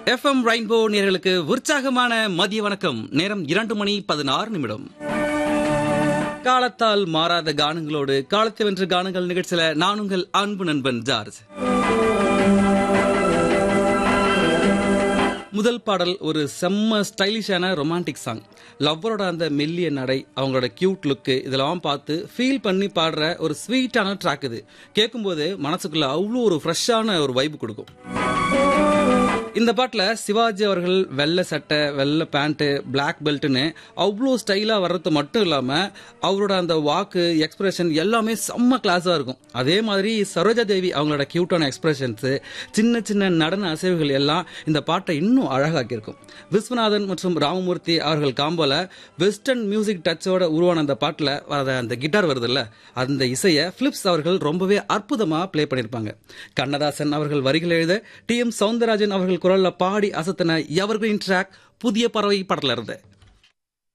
FM rainbow நேர்களுக்கு உற்சாகமான மதிய வணக்கம் நேரம் இரண்டு மணி பதினாறு நிமிடம் காலத்தால் மாறாத கானங்களோடு காலத்தை வென்ற கானங்கள் நிகழ்ச்சியில நான் உங்கள் அன்பு நண்பன் ஜார்ஜ் முதல் பாடல் ஒரு செம்ம ஸ்டைலிஷான ரொமான்டிக் சாங் லவ்வரோட அந்த மெல்லிய நடை அவங்களோட கியூட் லுக்கு இதெல்லாம் பார்த்து ஃபீல் பண்ணி பாடுற ஒரு ஸ்வீட்டான ட்ராக் இது கேட்கும்போது மனசுக்குள்ள அவ்வளோ ஒரு ஃப்ரெஷ்ஷான ஒரு வைப் கொடுக்கும் இந்த பாட்டில் சிவாஜி அவர்கள் வெள்ளை சட்டை வெள்ளை பேண்ட்டு பிளாக் பெல்ட்னு அவ்வளோ ஸ்டைலாக வர்றது மட்டும் இல்லாமல் அவரோட அந்த வாக்கு எக்ஸ்பிரஷன் எல்லாமே செம்ம கிளாஸாக இருக்கும் அதே மாதிரி சரோஜா தேவி அவங்களோட கியூட்டான எக்ஸ்பிரஷன்ஸு சின்ன சின்ன நடன அசைவுகள் எல்லாம் இந்த பாட்டை இன்னும் அழகாக்கியிருக்கும் விஸ்வநாதன் மற்றும் ராமமூர்த்தி அவர்கள் காம்போல வெஸ்டர்ன் மியூசிக் டச்சோட உருவான அந்த பாட்டில் வர அந்த கிட்டார் வருதுல்ல அந்த இசையை பிலிப்ஸ் அவர்கள் ரொம்பவே அற்புதமாக ப்ளே பண்ணியிருப்பாங்க கண்ணதாசன் அவர்கள் வரிகள் எழுத டி எம் சவுந்தரராஜன் அவர்கள் குரல்ல பாடி அசத்தின எவர்கிரீன் ட்ராக் புதிய பறவை படத்துல இருந்து